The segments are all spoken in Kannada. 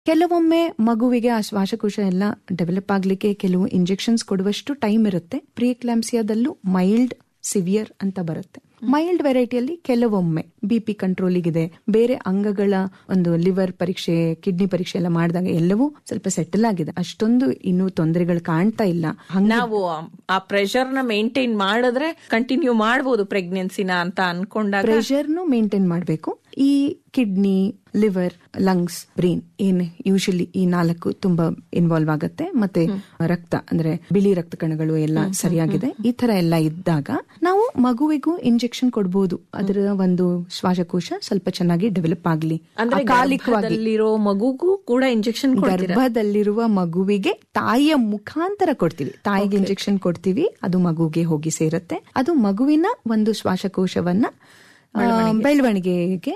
ಕೆಲವೊಮ್ಮೆ ಮಗುವಿಗೆ ಆ ಶ್ವಾಸಕೋಶ ಎಲ್ಲ ಡೆವಲಪ್ ಆಗ್ಲಿಕ್ಕೆ ಕೆಲವು ಇಂಜೆಕ್ಷನ್ಸ್ ಕೊಡುವಷ್ಟು ಟೈಮ್ ಇರುತ್ತೆ ಪ್ರಿಯಕ್ಲಾಂಸಿಯಾದಲ್ಲೂ ಮೈಲ್ಡ್ ಸಿವಿಯರ್ ಅಂತ ಬರುತ್ತೆ ಮೈಲ್ಡ್ ವೆರೈಟಿಯಲ್ಲಿ ಕೆಲವೊಮ್ಮೆ ಬಿ ಪಿ ಕಂಟ್ರೋಲಿಗಿದೆ ಬೇರೆ ಅಂಗಗಳ ಒಂದು ಲಿವರ್ ಪರೀಕ್ಷೆ ಕಿಡ್ನಿ ಪರೀಕ್ಷೆ ಎಲ್ಲ ಮಾಡಿದಾಗ ಎಲ್ಲವೂ ಸ್ವಲ್ಪ ಸೆಟಲ್ ಆಗಿದೆ ಅಷ್ಟೊಂದು ಇನ್ನೂ ತೊಂದರೆಗಳು ಕಾಣ್ತಾ ಇಲ್ಲ ಹಂಗ ನಾವು ಆ ಪ್ರೆಷರ್ ನ ಮೇಂಟೈನ್ ಮಾಡಿದ್ರೆ ಕಂಟಿನ್ಯೂ ಮಾಡಬಹುದು ಪ್ರೆಗ್ನೆನ್ಸಿನ ಅಂತ ಅನ್ಕೊಂಡಾಗ ಪ್ರೆಷರ್ನು ಮೇಂಟೈನ್ ಮಾಡಬೇಕು ಈ ಕಿಡ್ನಿ ಲಿವರ್ ಲಂಗ್ಸ್ ಬ್ರೈನ್ ಏನ್ ಯೂಶಲಿ ಈ ನಾಲ್ಕು ತುಂಬಾ ಇನ್ವಾಲ್ವ್ ಆಗುತ್ತೆ ಮತ್ತೆ ರಕ್ತ ಅಂದ್ರೆ ಬಿಳಿ ರಕ್ತ ಕಣಗಳು ಎಲ್ಲ ಸರಿಯಾಗಿದೆ ಈ ತರ ಎಲ್ಲ ಇದ್ದಾಗ ನಾವು ಮಗುವಿಗೂ ಇಂಜೆಕ್ಷನ್ ಕೊಡಬಹುದು ಅದರ ಒಂದು ಶ್ವಾಸಕೋಶ ಸ್ವಲ್ಪ ಚೆನ್ನಾಗಿ ಡೆವಲಪ್ ಆಗ್ಲಿ ಅಂದ್ರೆ ಅಕಾಲಿಕವಾಗಿ ಗರ್ಭದಲ್ಲಿರೋ ಮಗುಗೂ ಕೂಡ ಇಂಜೆಕ್ಷನ್ ಗರ್ಭದಲ್ಲಿರುವ ಮಗುವಿಗೆ ತಾಯಿಯ ಮುಖಾಂತರ ಕೊಡ್ತೀವಿ ತಾಯಿಗೆ ಇಂಜೆಕ್ಷನ್ ಕೊಡ್ತೀವಿ ಅದು ಮಗುಗೆ ಹೋಗಿ ಸೇರುತ್ತೆ ಅದು ಮಗುವಿನ ಒಂದು ಶ್ವಾಸಕೋಶವನ್ನ ಆ, ಬೆಳವಣಿಗೆಗೆ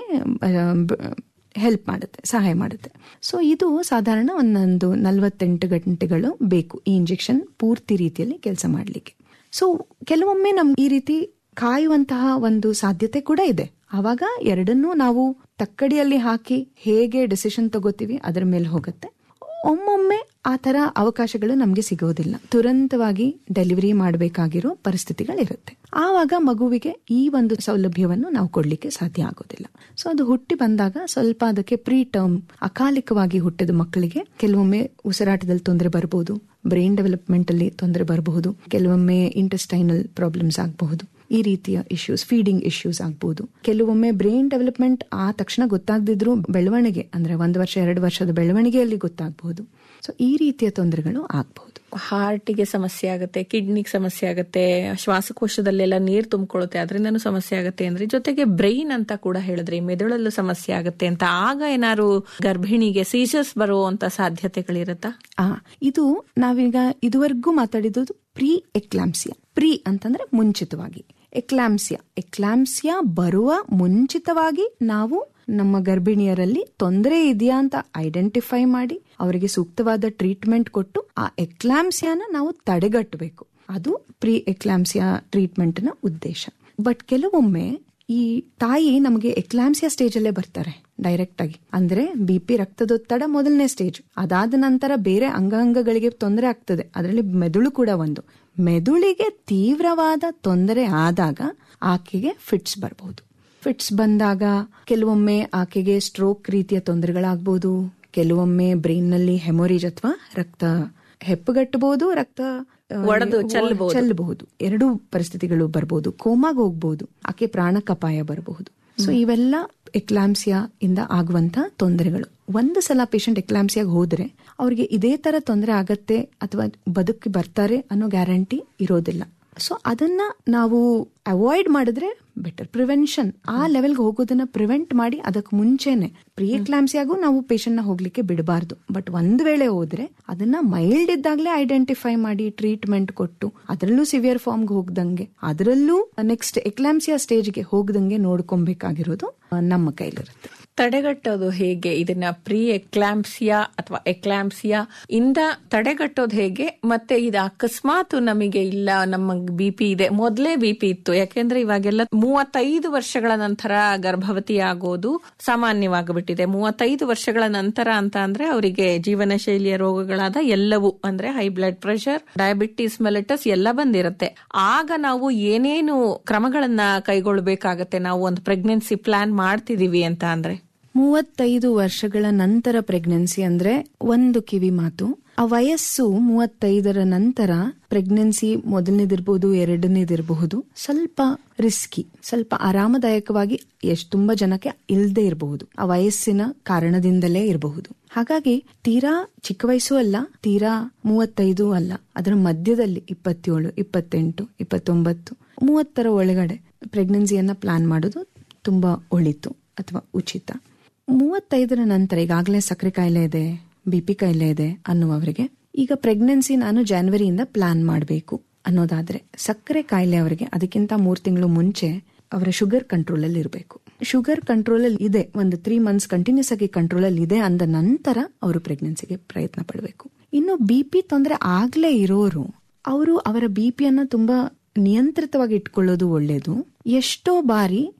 ಹೆಲ್ಪ್ ಮಾಡುತ್ತೆ ಸಹಾಯ ಮಾಡುತ್ತೆ ಸೊ ಇದು ಸಾಧಾರಣ ಒಂದೊಂದು ನಲವತ್ತೆಂಟು ಗಂಟೆಗಳು ಬೇಕು ಈ ಇಂಜೆಕ್ಷನ್ ಪೂರ್ತಿ ರೀತಿಯಲ್ಲಿ ಕೆಲಸ ಮಾಡಲಿಕ್ಕೆ ಸೊ ಕೆಲವೊಮ್ಮೆ ನಮ್ಗೆ ಈ ರೀತಿ ಕಾಯುವಂತಹ ಒಂದು ಸಾಧ್ಯತೆ ಕೂಡ ಇದೆ ಆವಾಗ ಎರಡನ್ನೂ ನಾವು ತಕ್ಕಡಿಯಲ್ಲಿ ಹಾಕಿ ಹೇಗೆ ಡಿಸಿಷನ್ ತಗೋತೀವಿ ಅದರ ಮೇಲೆ ಹೋಗುತ್ತೆ ಒಮ್ಮೊಮ್ಮೆ ಆ ತರ ಅವಕಾಶಗಳು ನಮಗೆ ಸಿಗೋದಿಲ್ಲ ತುರಂತವಾಗಿ ಡೆಲಿವರಿ ಮಾಡಬೇಕಾಗಿರೋ ಪರಿಸ್ಥಿತಿಗಳಿರುತ್ತೆ ಆವಾಗ ಮಗುವಿಗೆ ಈ ಒಂದು ಸೌಲಭ್ಯವನ್ನು ನಾವು ಕೊಡ್ಲಿಕ್ಕೆ ಸಾಧ್ಯ ಆಗೋದಿಲ್ಲ ಸೊ ಅದು ಹುಟ್ಟಿ ಬಂದಾಗ ಸ್ವಲ್ಪ ಅದಕ್ಕೆ ಪ್ರೀ ಟರ್ಮ್ ಅಕಾಲಿಕವಾಗಿ ಹುಟ್ಟಿದ ಮಕ್ಕಳಿಗೆ ಕೆಲವೊಮ್ಮೆ ಉಸಿರಾಟದಲ್ಲಿ ತೊಂದರೆ ಬರಬಹುದು ಬ್ರೈನ್ ಡೆವಲಪ್ಮೆಂಟ್ ಅಲ್ಲಿ ತೊಂದರೆ ಬರಬಹುದು ಕೆಲವೊಮ್ಮೆ ಇಂಟೆಸ್ಟೈನಲ್ ಪ್ರಾಬ್ಲಮ್ಸ್ ಆಗಬಹುದು ಈ ರೀತಿಯ ಇಶ್ಯೂಸ್ ಫೀಡಿಂಗ್ ಇಶ್ಯೂಸ್ ಆಗ್ಬಹುದು ಕೆಲವೊಮ್ಮೆ ಬ್ರೈನ್ ಡೆವಲಪ್ಮೆಂಟ್ ಆ ತಕ್ಷಣ ಗೊತ್ತಾಗದಿದ್ರು ಬೆಳವಣಿಗೆ ಅಂದ್ರೆ ಒಂದು ವರ್ಷ ಎರಡು ವರ್ಷದ ಬೆಳವಣಿಗೆಯಲ್ಲಿ ಗೊತ್ತಾಗಬಹುದು ಸೊ ಈ ರೀತಿಯ ತೊಂದರೆಗಳು ಆಗಬಹುದು ಹಾರ್ಟಿಗೆ ಸಮಸ್ಯೆ ಆಗುತ್ತೆ ಕಿಡ್ನಿಗೆ ಸಮಸ್ಯೆ ಆಗುತ್ತೆ ಶ್ವಾಸಕೋಶದಲ್ಲೆಲ್ಲ ನೀರು ತುಂಬಿಕೊಳ್ಳುತ್ತೆ ಅದರಿಂದನೂ ಸಮಸ್ಯೆ ಆಗುತ್ತೆ ಅಂದ್ರೆ ಜೊತೆಗೆ ಬ್ರೈನ್ ಅಂತ ಕೂಡ ಹೇಳಿದ್ರಿ ಮೆದುಳಲ್ಲೂ ಸಮಸ್ಯೆ ಆಗುತ್ತೆ ಅಂತ ಆಗ ಏನಾದ್ರು ಗರ್ಭಿಣಿಗೆ ಸೀಸರ್ಸ್ ಬರುವಂತ ಸಾಧ್ಯತೆಗಳಿರುತ್ತಾ ಆ ಇದು ನಾವೀಗ ಇದುವರೆಗೂ ಮಾತಾಡಿದ್ದು ಪ್ರೀ ಎಕ್ಲಾಂಸಿಯಾ ಪ್ರೀ ಅಂತಂದ್ರೆ ಮುಂಚಿತವಾಗಿ ಎಕ್ಲಾಂಸಿಯಾ ಎಕ್ಲಾಂಸಿಯಾ ಬರುವ ಮುಂಚಿತವಾಗಿ ನಾವು ನಮ್ಮ ಗರ್ಭಿಣಿಯರಲ್ಲಿ ತೊಂದರೆ ಇದೆಯಾ ಅಂತ ಐಡೆಂಟಿಫೈ ಮಾಡಿ ಅವರಿಗೆ ಸೂಕ್ತವಾದ ಟ್ರೀಟ್ಮೆಂಟ್ ಕೊಟ್ಟು ಆ ಎಕ್ಲಾಂಸಿಯಾನ ನಾವು ತಡೆಗಟ್ಟಬೇಕು ಅದು ಪ್ರೀ ಎಕ್ಲಾಂಸಿಯಾ ಟ್ರೀಟ್ಮೆಂಟ್ ನ ಉದ್ದೇಶ ಬಟ್ ಕೆಲವೊಮ್ಮೆ ಈ ತಾಯಿ ನಮಗೆ ಎಕ್ಲಾಂಸಿಯಾ ಸ್ಟೇಜ್ ಅಲ್ಲೇ ಬರ್ತಾರೆ ಡೈರೆಕ್ಟ್ ಆಗಿ ಅಂದ್ರೆ ಬಿ ಪಿ ರಕ್ತದೊತ್ತಡ ಮೊದಲನೇ ಸ್ಟೇಜ್ ಅದಾದ ನಂತರ ಬೇರೆ ಅಂಗಾಂಗಗಳಿಗೆ ತೊಂದರೆ ಆಗ್ತದೆ ಅದರಲ್ಲಿ ಮೆದುಳು ಕೂಡ ಒಂದು ಮೆದುಳಿಗೆ ತೀವ್ರವಾದ ತೊಂದರೆ ಆದಾಗ ಆಕೆಗೆ ಫಿಟ್ಸ್ ಬರಬಹುದು ಫಿಟ್ಸ್ ಬಂದಾಗ ಕೆಲವೊಮ್ಮೆ ಆಕೆಗೆ ಸ್ಟ್ರೋಕ್ ರೀತಿಯ ತೊಂದರೆಗಳಾಗಬಹುದು ಕೆಲವೊಮ್ಮೆ ಬ್ರೈನ್ ನಲ್ಲಿ ಹೆಮೊರೇಜ್ ಅಥವಾ ರಕ್ತ ಹೆಪ್ಪುಗಟ್ಟಬಹುದು ರಕ್ತ ಆ, ಒಡೆದು ಚೆಲ್ಲಬಹುದು. ಚೆಲ್ಲಬಹುದು ಎರಡೂ ಪರಿಸ್ಥಿತಿಗಳು ಬರಬಹುದು ಕೋಮಾಗ ಹೋಗಬಹುದು ಆಕೆ ಪ್ರಾಣಕ್ಕಪಾಯ ಬರಬಹುದು ಸೊ ಇವೆಲ್ಲ ಎಕ್ಲಾಂಸಿಯಾ ಇಂದ ಆಗುವಂತ ತೊಂದರೆಗಳು ಒಂದು ಸಲ ಪೇಷಂಟ್ ಎಕ್ಲಾಂಸಿಯಾಗ ಹೋದ್ರೆ ಅವ್ರಿಗೆ ಇದೇ ತರ ತೊಂದರೆ ಆಗತ್ತೆ ಅಥವಾ ಬದುಕಿ ಬರ್ತಾರೆ ಅನ್ನೋ ಗ್ಯಾರಂಟಿ ಇರೋದಿಲ್ಲ ಸೊ ಅದನ್ನ ನಾವು ಅವಾಯ್ಡ್ ಮಾಡಿದ್ರೆ ಬೆಟರ್ ಪ್ರಿವೆನ್ಷನ್ ಆ ಲೆವೆಲ್ಗೆ ಹೋಗೋದನ್ನ ಪ್ರಿವೆಂಟ್ ಮಾಡಿ ಅದಕ್ಕೆ ಮುಂಚೆನೆ ಪ್ರೀ ಎಕ್ಲಾಂಸಿಯಾಗೂ ನಾವು ಪೇಷಂಟ್ ನ ಹೋಗ್ಲಿಕ್ಕೆ ಬಿಡಬಾರ್ದು ಬಟ್ ಒಂದ್ ವೇಳೆ ಹೋದ್ರೆ ಅದನ್ನ ಮೈಲ್ಡ್ ಇದ್ದಾಗಲೇ ಐಡೆಂಟಿಫೈ ಮಾಡಿ ಟ್ರೀಟ್ಮೆಂಟ್ ಕೊಟ್ಟು ಅದರಲ್ಲೂ ಸಿವಿಯರ್ ಫಾರ್ಮ್ಗೆ ಹೋಗ್ದಂಗೆ ಅದರಲ್ಲೂ ನೆಕ್ಸ್ಟ್ ಎಕ್ಲಾಂಸಿಯಾ ಸ್ಟೇಜ್ಗೆ ಹೋಗ್ದಂಗೆ ನೋಡ್ಕೊಬೇಕಾಗಿರೋದು ಆ, ನಮ್ಮ ಕೈಲಿರುತ್ತೆ ತಡೆಗಟ್ಟೋದು ಹೇಗೆ ಇದನ್ನ ಪ್ರೀ ಎಕ್ಲಾಂಪ್ಸಿಯಾ ಅಥವಾ ಎಕ್ಲಾಂಪ್ಸಿಯಾ ಇಂದ ತಡೆಗಟ್ಟೋದು ಹೇಗೆ ಮತ್ತೆ ಇದು ಅಕಸ್ಮಾತ್ ನಮಗೆ ಇಲ್ಲ ನಮ್ಮ ಬಿ ಪಿ ಇದೆ ಮೊದಲೇ ಬಿ ಪಿ ಇತ್ತು ಯಾಕೆಂದ್ರೆ ಇವಾಗೆಲ್ಲ ಮೂವತ್ತೈದು ವರ್ಷಗಳ ನಂತರ ಗರ್ಭವತಿ ಆಗೋದು ಸಾಮಾನ್ಯವಾಗಿಬಿಟ್ಟಿದೆ ಮೂವತ್ತೈದು ವರ್ಷಗಳ ನಂತರ ಅಂತ ಅಂದ್ರೆ ಅವರಿಗೆ ಜೀವನ ಶೈಲಿಯ ರೋಗಗಳಾದ ಎಲ್ಲವೂ ಅಂದ್ರೆ high blood pressure diabetes mellitus ಎಲ್ಲ ಬಂದಿರುತ್ತೆ ಆಗ ನಾವು ಏನೇನು ಕ್ರಮಗಳನ್ನ ಕೈಗೊಳ್ಳಬೇಕಾಗತ್ತೆ ನಾವು ಒಂದು ಪ್ರೆಗ್ನೆನ್ಸಿ ಪ್ಲಾನ್ ಮಾಡ್ತಿದೀವಿ ಅಂತ ಅಂದ್ರೆ ಮೂವತ್ತೈದು ವರ್ಷಗಳ ನಂತರ ಪ್ರೆಗ್ನೆನ್ಸಿ ಅಂದ್ರೆ ಒಂದು ಕಿವಿ ಮಾತು ಆ ವಯಸ್ಸು ಮೂವತ್ತೈದರ ನಂತರ ಪ್ರೆಗ್ನೆನ್ಸಿ ಮೊದಲನೇದಿರ್ಬೋದು ಎರಡನೇದಿರಬಹುದು ಸ್ವಲ್ಪ ರಿಸ್ಕಿ ಸ್ವಲ್ಪ ಆರಾಮದಾಯಕವಾಗಿ ಎಷ್ಟು ತುಂಬಾ ಜನಕ್ಕೆ ಇಲ್ದೇ ಇರಬಹುದು ಆ ವಯಸ್ಸಿನ ಕಾರಣದಿಂದಲೇ ಇರಬಹುದು ಹಾಗಾಗಿ ತೀರಾ ಚಿಕ್ಕ ವಯಸ್ಸು ಅಲ್ಲ ತೀರಾ ಮೂವತ್ತೈದು ಅಲ್ಲ ಅದರ ಮಧ್ಯದಲ್ಲಿ ಇಪ್ಪತ್ತೇಳು ಇಪ್ಪತ್ತೆಂಟು ಇಪ್ಪತ್ತೊಂಬತ್ತು ಮೂವತ್ತರ ಒಳಗಡೆ ಪ್ರೆಗ್ನೆನ್ಸಿಯನ್ನ ಪ್ಲಾನ್ ಮಾಡೋದು ತುಂಬಾ ಒಳಿತು ಅಥವಾ ಉಚಿತ ಮೂವತ್ತೈದರ ನಂತರ ಈಗಾಗಲೇ ಸಕ್ಕರೆ ಕಾಯಿಲೆ ಇದೆ ಬಿ ಪಿ ಕಾಯಿಲೆ ಇದೆ ಅನ್ನುವವರಿಗೆ ಈಗ ಪ್ರೆಗ್ನೆನ್ಸಿ ನಾನು ಜಾನ್ವರಿಯಿಂದ ಪ್ಲಾನ್ ಮಾಡಬೇಕು ಅನ್ನೋದಾದ್ರೆ ಸಕ್ಕರೆ ಕಾಯಿಲೆ ಅವರಿಗೆ ಅದಕ್ಕಿಂತ ಮೂರು ತಿಂಗಳು ಮುಂಚೆ ಅವರ ಶುಗರ್ ಕಂಟ್ರೋಲ್ ಅಲ್ಲಿ ಇರಬೇಕು ಶುಗರ್ ಕಂಟ್ರೋಲ್ ಅಲ್ಲಿ ಇದೆ ಒಂದು ತ್ರೀ ಮಂತ್ಸ್ ಕಂಟಿನ್ಯೂಸ್ ಆಗಿ ಕಂಟ್ರೋಲ್ ಅಲ್ಲಿ ಇದೆ ಅಂದ ನಂತರ ಅವರು ಪ್ರೆಗ್ನೆನ್ಸಿಗೆ ಪ್ರಯತ್ನ ಪಡಬೇಕು ಇನ್ನು ಬಿ ಪಿ ತೊಂದರೆ ಆಗ್ಲೇ ಇರೋರು ಅವರು ಅವರ ಬಿ ಪಿಯನ್ನ ತುಂಬಾ ನಿಯಂತ್ರಿತವಾಗಿ ಇಟ್ಕೊಳ್ಳೋದು ಒಳ್ಳೇದು ಎಷ್ಟೋ ಬಾರಿ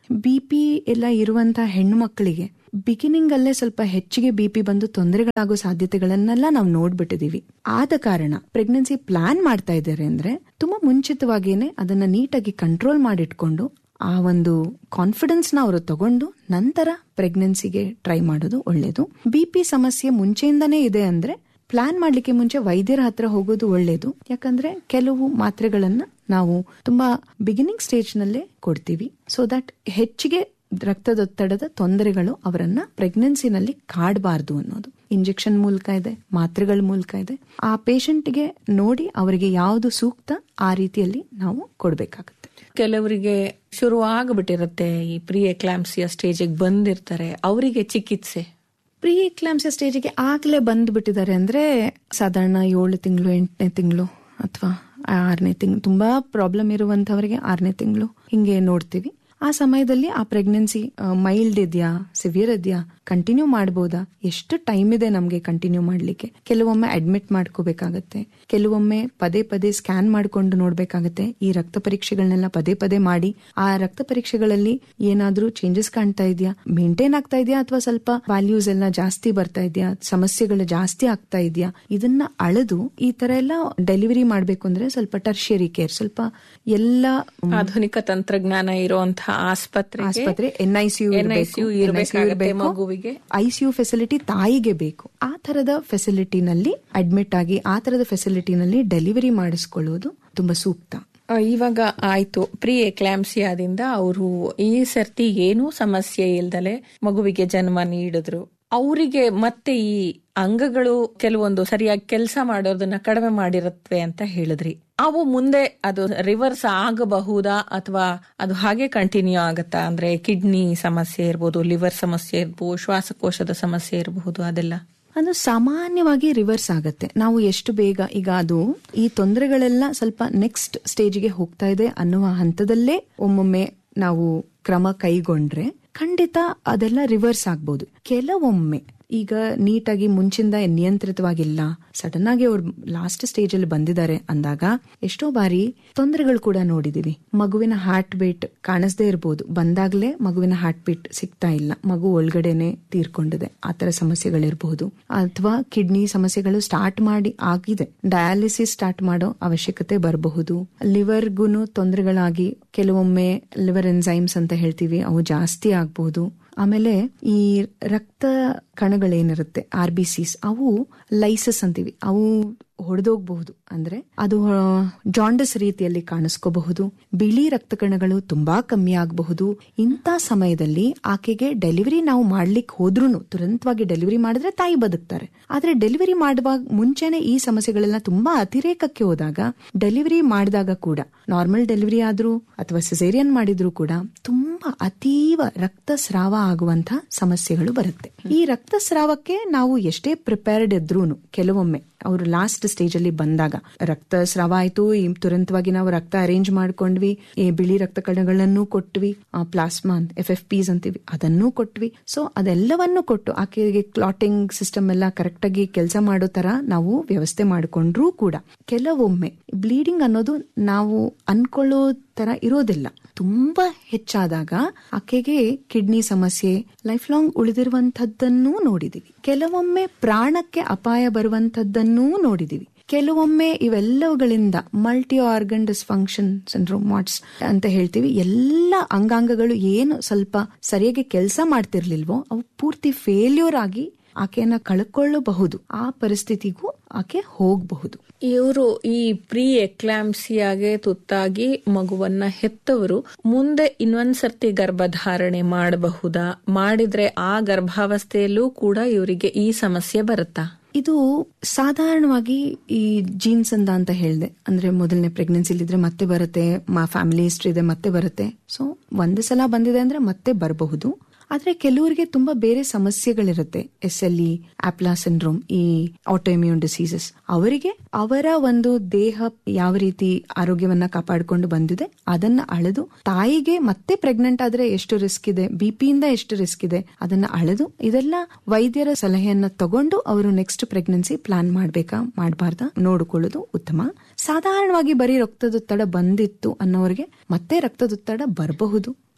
ಬಿ ಪಿ ಎಲ್ಲ ಇರುವಂತಹ ಹೆಣ್ಣು ಮಕ್ಕಳಿಗೆ ಬಿಗಿನಿಂಗ್ ಅಲ್ಲೇ ಸ್ವಲ್ಪ ಹೆಚ್ಚಿಗೆ ಬಿ ಪಿ ಬಂದು ತೊಂದರೆಗಳಾಗೋ ಸಾಧ್ಯತೆಗಳನ್ನೆಲ್ಲ ನಾವು ನೋಡ್ಬಿಟ್ಟಿದೀವಿ ಆದ ಕಾರಣ ಪ್ರೆಗ್ನೆನ್ಸಿ ಪ್ಲಾನ್ ಮಾಡ್ತಾ ಇದ್ದಾರೆ ಅಂದ್ರೆ ತುಂಬಾ ಮುಂಚಿತವಾಗಿನೇ ಅದನ್ನ ನೀಟಾಗಿ ಕಂಟ್ರೋಲ್ ಮಾಡಿಟ್ಕೊಂಡು ಆ ಒಂದು ಕಾನ್ಫಿಡೆನ್ಸ್ ನ ಅವರು ತಗೊಂಡು ನಂತರ ಪ್ರೆಗ್ನೆನ್ಸಿಗೆ ಟ್ರೈ ಮಾಡೋದು ಒಳ್ಳೇದು ಬಿ ಪಿ ಸಮಸ್ಯೆ ಮುಂಚೆಯಿಂದನೇ ಇದೆ ಅಂದ್ರೆ ಪ್ಲಾನ್ ಮಾಡ್ಲಿಕ್ಕೆ ಮುಂಚೆ ವೈದ್ಯರ ಹತ್ರ ಹೋಗೋದು ಒಳ್ಳೇದು ಯಾಕಂದ್ರೆ ಕೆಲವು ಮಾತ್ರೆಗಳನ್ನ ನಾವು ತುಂಬಾ ಬಿಗಿನಿಂಗ್ ಸ್ಟೇಜ್ ನಲ್ಲೇ ಕೊಡ್ತೀವಿ ಸೊ ದಟ್ ಹೆಚ್ಚಿಗೆ ರಕ್ತದೊತ್ತಡದ ತೊಂದರೆಗಳು ಅವರನ್ನ ಪ್ರೆಗ್ನೆನ್ಸಿನಲ್ಲಿ ಕಾಡಬಾರ್ದು ಅನ್ನೋದು ಇಂಜೆಕ್ಷನ್ ಮೂಲಕ ಇದೆ ಮಾತ್ರೆಗಳ ಮೂಲಕ ಇದೆ ಆ ಪೇಷಂಟ್ಗೆ ನೋಡಿ ಅವರಿಗೆ ಯಾವುದು ಸೂಕ್ತ ಆ ರೀತಿಯಲ್ಲಿ ನಾವು ಕೊಡಬೇಕಾಗುತ್ತೆ ಕೆಲವರಿಗೆ ಶುರು ಆಗ್ಬಿಟ್ಟಿರುತ್ತೆ ಈ ಪ್ರೀ ಎಕ್ಲಾಂಪ್ಸಿಯ ಸ್ಟೇಜಿಗೆ ಬಂದಿರ್ತಾರೆ ಅವರಿಗೆ ಚಿಕಿತ್ಸೆ ಪ್ರೀ ಎಕ್ಲಾಮ್ಸಿಯ ಸ್ಟೇಜಿಗೆ ಆಗ್ಲೇ ಬಂದ್ಬಿಟ್ಟಿದ್ದಾರೆ ಅಂದ್ರೆ ಸಾಧಾರಣ ಏಳು ತಿಂಗಳು ಎಂಟನೇ ತಿಂಗಳು ಅಥವಾ ಆರನೇ ತಿಂಗಳು ತುಂಬಾ ಪ್ರಾಬ್ಲಮ್ ಇರುವಂತವರಿಗೆ ಆರನೇ ತಿಂಗಳು ಹಿಂಗೆ ನೋಡ್ತೀವಿ ಆ ಸಮಯದಲ್ಲಿ ಆ ಪ್ರೆಗ್ನೆನ್ಸಿ ಮೈಲ್ಡ್ ಇದೆಯಾ ಸಿವಿಯರ್ ಇದೆಯಾ ಕಂಟಿನ್ಯೂ ಮಾಡಬಹುದಾ ಎಷ್ಟು ಟೈಮ್ ಇದೆ ನಮಗೆ ಕಂಟಿನ್ಯೂ ಮಾಡ್ಲಿಕ್ಕೆ ಕೆಲವೊಮ್ಮೆ ಅಡ್ಮಿಟ್ ಮಾಡ್ಕೋಬೇಕಾಗತ್ತೆ ಕೆಲವೊಮ್ಮೆ ಪದೇ ಪದೇ ಸ್ಕ್ಯಾನ್ ಮಾಡ್ಕೊಂಡು ನೋಡ್ಬೇಕಾಗತ್ತೆ ಈ ರಕ್ತ ಪರೀಕ್ಷೆಗಳನ್ನೆಲ್ಲ ಪದೇ ಪದೇ ಮಾಡಿ ಆ ರಕ್ತ ಪರೀಕ್ಷೆಗಳಲ್ಲಿ ಏನಾದ್ರೂ ಚೇಂಜಸ್ ಕಾಣ್ತಾ ಇದೆಯಾ ಮೇಂಟೈನ್ ಆಗ್ತಾ ಇದೆಯಾ ಅಥವಾ ಸ್ವಲ್ಪ ವ್ಯಾಲ್ಯೂಸ್ ಎಲ್ಲ ಜಾಸ್ತಿ ಬರ್ತಾ ಇದೆಯಾ ಸಮಸ್ಯೆಗಳು ಜಾಸ್ತಿ ಆಗ್ತಾ ಇದೆಯಾ ಇದನ್ನ ಅಳೆದು ಈ ತರ ಎಲ್ಲ ಡೆಲಿವರಿ ಮಾಡ್ಬೇಕು ಅಂದ್ರೆ ಸ್ವಲ್ಪ ಟರ್ಷಿಯರಿ ಕೇರ್ ಸ್ವಲ್ಪ ಎಲ್ಲ ಆಧುನಿಕ ತಂತ್ರಜ್ಞಾನ ಇರುವಂತಹ ಆಸ್ಪತ್ರೆ ಆಸ್ಪತ್ರೆ ಎನ್ಐಸಿಯು NICU ಇರ್ಬೇಕಾಗತ್ತೆ ಮಗುವಿಗೆ. ಐಸಿಯು ಫೆಸಿಲಿಟಿ ತಾಯಿಗೆ ಬೇಕು ಆ ತರದ ಫೆಸಿಲಿಟಿನಲ್ಲಿ ಅಡ್ಮಿಟ್ ಆಗಿ ಆ ತರದ ಫೆಸಿಲಿಟಿನಲ್ಲಿ ಡೆಲಿವರಿ ಮಾಡಿಸ್ಕೊಳ್ಳೋದು ತುಂಬಾ ಸೂಕ್ತ ಆ, ಇವಾಗ ಆಯ್ತು ಪ್ರೀ ಎಕ್ಲಾಂಪ್ಸಿಯಾದಿಂದ ಅವರು ಈ ಸರ್ತಿ ಏನೂ ಸಮಸ್ಯೆ ಇಲ್ದಲೆ ಮಗುವಿಗೆ ಜನ್ಮ ನೀಡಿದ್ರು ಅವರಿಗೆ ಮತ್ತೆ ಈ ಅಂಗಗಳು ಕೆಲವೊಂದು ಸರಿಯಾಗಿ ಕೆಲಸ ಮಾಡೋದನ್ನ ಕಡಿಮೆ ಮಾಡಿರತ್ವೆ ಅಂತ ಹೇಳಿದ್ರಿ ಅವು ಮುಂದೆ ಅದು ರಿವರ್ಸ್ ಆಗಬಹುದಾ ಅಥವಾ ಅದು ಹಾಗೆ ಕಂಟಿನ್ಯೂ ಆಗತ್ತಾ ಅಂದ್ರೆ ಕಿಡ್ನಿ ಸಮಸ್ಯೆ ಇರ್ಬೋದು ಲಿವರ್ ಸಮಸ್ಯೆ ಇರ್ಬೋದು ಶ್ವಾಸಕೋಶದ ಸಮಸ್ಯೆ ಇರಬಹುದು ಅದೆಲ್ಲ ಅದು ಸಾಮಾನ್ಯವಾಗಿ ರಿವರ್ಸ್ ಆಗತ್ತೆ ನಾವು ಎಷ್ಟು ಬೇಗ ಈಗ ಅದು ಈ ತೊಂದರೆಗಳೆಲ್ಲ ಸ್ವಲ್ಪ ನೆಕ್ಸ್ಟ್ ಸ್ಟೇಜ್ಗೆ ಹೋಗ್ತಾ ಇದೆ ಅನ್ನುವ ಹಂತದಲ್ಲೇ ಒಮ್ಮೊಮ್ಮೆ ನಾವು ಕ್ರಮ ಕೈಗೊಂಡ್ರೆ ಖಂಡಿತ ಅದೆಲ್ಲ ರಿವರ್ಸ್ ಆಗ್ಬೋದು ಕೆಲವೊಮ್ಮೆ ಈಗ ನೀಟಾಗಿ ಮುಂಚಿಂದ ನಿಯಂತ್ರಿತವಾಗಿಲ್ಲ ಸಡನ್ ಆಗಿ ಅವ್ರು ಲಾಸ್ಟ್ ಸ್ಟೇಜ್ ಅಲ್ಲಿ ಬಂದಿದ್ದಾರೆ ಅಂದಾಗ ಎಷ್ಟೋ ಬಾರಿ ತೊಂದರೆಗಳು ಕೂಡ ನೋಡಿದೀವಿ ಮಗುವಿನ ಹಾರ್ಟ್ ಬೀಟ್ ಕಾಣಿಸದೇ ಇರಬಹುದು ಬಂದಾಗ್ಲೇ ಮಗುವಿನ ಹಾರ್ಟ್ ಬೀಟ್ ಸಿಗ್ತಾ ಇಲ್ಲ ಮಗು ಒಳಗಡೆನೆ ತೀರ್ಕೊಂಡಿದೆ ಆತರ ಸಮಸ್ಯೆಗಳಿರಬಹುದು ಅಥವಾ ಕಿಡ್ನಿ ಸಮಸ್ಯೆಗಳು ಸ್ಟಾರ್ಟ್ ಮಾಡಿ ಆಗಿದೆ ಡಯಾಲಿಸಿಸ್ ಸ್ಟಾರ್ಟ್ ಮಾಡೋ ಅವಶ್ಯಕತೆ ಬರಬಹುದು ಲಿವರ್ಗುನು ತೊಂದರೆಗಳಾಗಿ ಕೆಲವೊಮ್ಮೆ ಲಿವರ್ ಎನ್ಸೈಮ್ಸ್ ಅಂತ ಹೇಳ್ತೀವಿ ಅವು ಜಾಸ್ತಿ ಆಗಬಹುದು ಆಮೇಲೆ ಈ ರಕ್ತ ಕಣಗಳೇನಿರುತ್ತೆ ಆರ್ ಬಿ ಸಿಸ್ ಅವು ಲೈಸಸ್ ಅಂತೀವಿ ಅವು ಹೊಡೆದೋಗ್ಬಹುದು ಅಂದ್ರೆ ಅದು ಜಾಂಡಸ್ ರೀತಿಯಲ್ಲಿ ಕಾಣಿಸ್ಕೋಬಹುದು ಬಿಳಿ ರಕ್ತ ಕಣಗಳು ತುಂಬಾ ಕಮ್ಮಿ ಆಗಬಹುದು ಇಂಥ ಸಮಯದಲ್ಲಿ ಆಕೆಗೆ ಡೆಲಿವರಿ ನಾವು ಮಾಡ್ಲಿಕ್ಕೆ ಹೋದ್ರೂ ತುರಂತವಾಗಿ ಡೆಲಿವರಿ ಮಾಡಿದ್ರೆ ತಾಯಿ ಬದುಕ್ತಾರೆ ಆದ್ರೆ ಡೆಲಿವರಿ ಮಾಡುವಾಗ ಮುಂಚೆನೆ ಈ ಸಮಸ್ಯೆಗಳೆಲ್ಲ ತುಂಬಾ ಅತಿರೇಕಕ್ಕೆ ಹೋದಾಗ ಡೆಲಿವರಿ ಮಾಡಿದಾಗ ಕೂಡ ನಾರ್ಮಲ್ ಡೆಲಿವರಿ ಆದ್ರೂ ಅಥವಾ ಸಿಸೇರಿಯನ್ ಮಾಡಿದ್ರು ಕೂಡ ತುಂಬಾ ಅತೀವ ರಕ್ತಸ್ರಾವ ಆಗುವಂತ ಸಮಸ್ಯೆಗಳು ಬರುತ್ತೆ ಈ ರಕ್ತಸ್ರಾವಕ್ಕೆ ನಾವು ಎಷ್ಟೇ ಪ್ರಿಪೇರ್ಡ್ ಇದ್ರೂನು ಕೆಲವೊಮ್ಮೆ ಅವರು ಲಾಸ್ಟ್ ಸ್ಟೇಜ್ ಅಲ್ಲಿ ಬಂದಾಗ ರಕ್ತಸ್ರಾವ ಆಯ್ತು ಈ ತುರಂತವಾಗಿ ನಾವು ರಕ್ತ ಅರೇಂಜ್ ಮಾಡ್ಕೊಂಡ್ವಿ ಈ ಬಿಳಿ ರಕ್ತ ಕಣಗಳನ್ನು ಕೊಟ್ವಿ ಪ್ಲಾಸ್ಮಾ ಎಫ್ ಎಫ್ ಪಿಸ್ ಅಂತೀವಿ ಅದನ್ನೂ ಕೊಟ್ವಿ ಸೊ ಅದೆಲ್ಲವನ್ನು ಕೊಟ್ಟು ಆಕೆಗೆ ಕ್ಲಾಟಿಂಗ್ ಸಿಸ್ಟಮ್ ಎಲ್ಲ ಕರೆಕ್ಟ್ ಆಗಿ ಕೆಲಸ ಮಾಡೋ ತರ ನಾವು ವ್ಯವಸ್ಥೆ ಮಾಡಿಕೊಂಡ್ರೂ ಕೂಡ ಕೆಲವೊಮ್ಮೆ ಬ್ಲೀಡಿಂಗ್ ಅನ್ನೋದು ನಾವು ಅನ್ಕೊಳ್ಳೋ ತರ ಇರೋದಿಲ್ಲ ತುಂಬಾ ಹೆಚ್ಚಾದಾಗ ಆಕೆಗೆ ಕಿಡ್ನಿ ಸಮಸ್ಯೆ ಲೈಫ್ ಲಾಂಗ್ ಉಳಿದಿರುವಂತದ್ದನ್ನೂ ನೋಡಿದೀವಿ ಕೆಲವೊಮ್ಮೆ ಪ್ರಾಣಕ್ಕೆ ಅಪಾಯ ಬರುವಂತದ್ದನ್ನೂ ನೋಡಿದೀವಿ ಕೆಲವೊಮ್ಮೆ ಇವೆಲ್ಲವುಗಳಿಂದ ಮಲ್ಟಿ ಆರ್ಗನ್ ಡಿಸ್ಫಂಕ್ಷನ್ ಸಿಂಡ್ರೋಮಾಟ್ಸ್ ಅಂತ ಹೇಳ್ತೀವಿ ಎಲ್ಲ ಅಂಗಾಂಗಗಳು ಏನು ಸ್ವಲ್ಪ ಸರಿಯಾಗಿ ಕೆಲಸ ಮಾಡ್ತಿರ್ಲಿಲ್ವೋ ಅವು ಪೂರ್ತಿ ಫೇಲ್ಯೂರ್ ಆಗಿ ಆಕೆಯನ್ನ ಕಳ್ಕೊಳ್ಳಬಹುದು ಆ ಪರಿಸ್ಥಿತಿಗೂ ಆಕೆ ಹೋಗಬಹುದು ಇವರು ಈ ಪ್ರೀ ಎಕ್ಲಾಂಪ್ಸಿಯಾಗೆ ತುತ್ತಾಗಿ ಮಗುವನ್ನ ಹೆತ್ತವರು ಮುಂದೆ ಇನ್ನೊಂದ್ಸರ್ತಿ ಗರ್ಭಧಾರಣೆ ಮಾಡಬಹುದಾ ಮಾಡಿದ್ರೆ ಆ ಗರ್ಭಾವಸ್ಥೆಯಲ್ಲೂ ಕೂಡ ಇವರಿಗೆ ಈ ಸಮಸ್ಯೆ ಬರುತ್ತಾ ಇದು ಸಾಧಾರಣವಾಗಿ ಈ ಜೀನ್ಸ್ ಅಂದ ಅಂತ ಹೇಳಿದೆ ಅಂದ್ರೆ ಮೊದಲನೇ ಪ್ರೆಗ್ನೆನ್ಸಿ ಇದ್ರೆ ಮತ್ತೆ ಬರುತ್ತೆ ಮಾ ಫ್ಯಾಮಿಲಿ ಹಿಸ್ಟ್ರಿ ಇದೆ ಮತ್ತೆ ಬರುತ್ತೆ ಸೊ ಒಂದು ಸಲ ಬಂದಿದೆ ಅಂದ್ರೆ ಮತ್ತೆ ಬರಬಹುದು ಆದ್ರೆ ಕೆಲವರಿಗೆ ತುಂಬಾ ಬೇರೆ ಸಮಸ್ಯೆಗಳಿರುತ್ತೆ S L E APLA syndrome ಈ ಆಟೋಮ್ಯೂನ್ ಡಿಸೀಸಸ್ ಅವರಿಗೆ ಅವರ ಒಂದು ದೇಹ ಯಾವ ರೀತಿ ಆರೋಗ್ಯವನ್ನ ಕಾಪಾಡಿಕೊಂಡು ಬಂದಿದೆ ಅದನ್ನ ಅಳೆದು ತಾಯಿಗೆ ಮತ್ತೆ ಪ್ರೆಗ್ನೆಂಟ್ ಆದ್ರೆ ಎಷ್ಟು ರಿಸ್ಕ್ ಇದೆ ಬಿಪಿಯಿಂದ ಎಷ್ಟು ರಿಸ್ಕ್ ಇದೆ ಅದನ್ನ ಅಳೆದು ಇದೆಲ್ಲ ವೈದ್ಯರ ಸಲಹೆಯನ್ನ ತಗೊಂಡು ಅವರು ನೆಕ್ಸ್ಟ್ ಪ್ರೆಗ್ನೆನ್ಸಿ ಪ್ಲಾನ್ ಮಾಡ್ಬೇಕಾ ಮಾಡಬಾರ್ದಾ ನೋಡಿಕೊಳ್ಳೋದು ಉತ್ತಮ ಸಾಧಾರಣವಾಗಿ ಬರೀ ರಕ್ತದೊತ್ತಡ ಬಂದಿತ್ತು ಅನ್ನೋರಿಗೆ ಮತ್ತೆ ರಕ್ತದೊತ್ತಡ ಬರಬಹುದು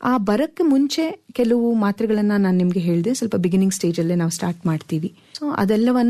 ಆ ಬರಕ್ಕೆ ಮುಂಚೆ ಕೆಲವು ಮಾತ್ರೆಗಳನ್ನ ನಾನು ನಿಮ್ಗೆ ಹೇಳಿದೆ ಸ್ವಲ್ಪ ಬಿಗಿನಿಂಗ್ ಸ್ಟೇಜ್ ಅಲ್ಲೇ ನಾವು ಸ್ಟಾರ್ಟ್ ಮಾಡ್ತೀವಿ ಸೊ ಅದೆಲ್ಲವನ್ನ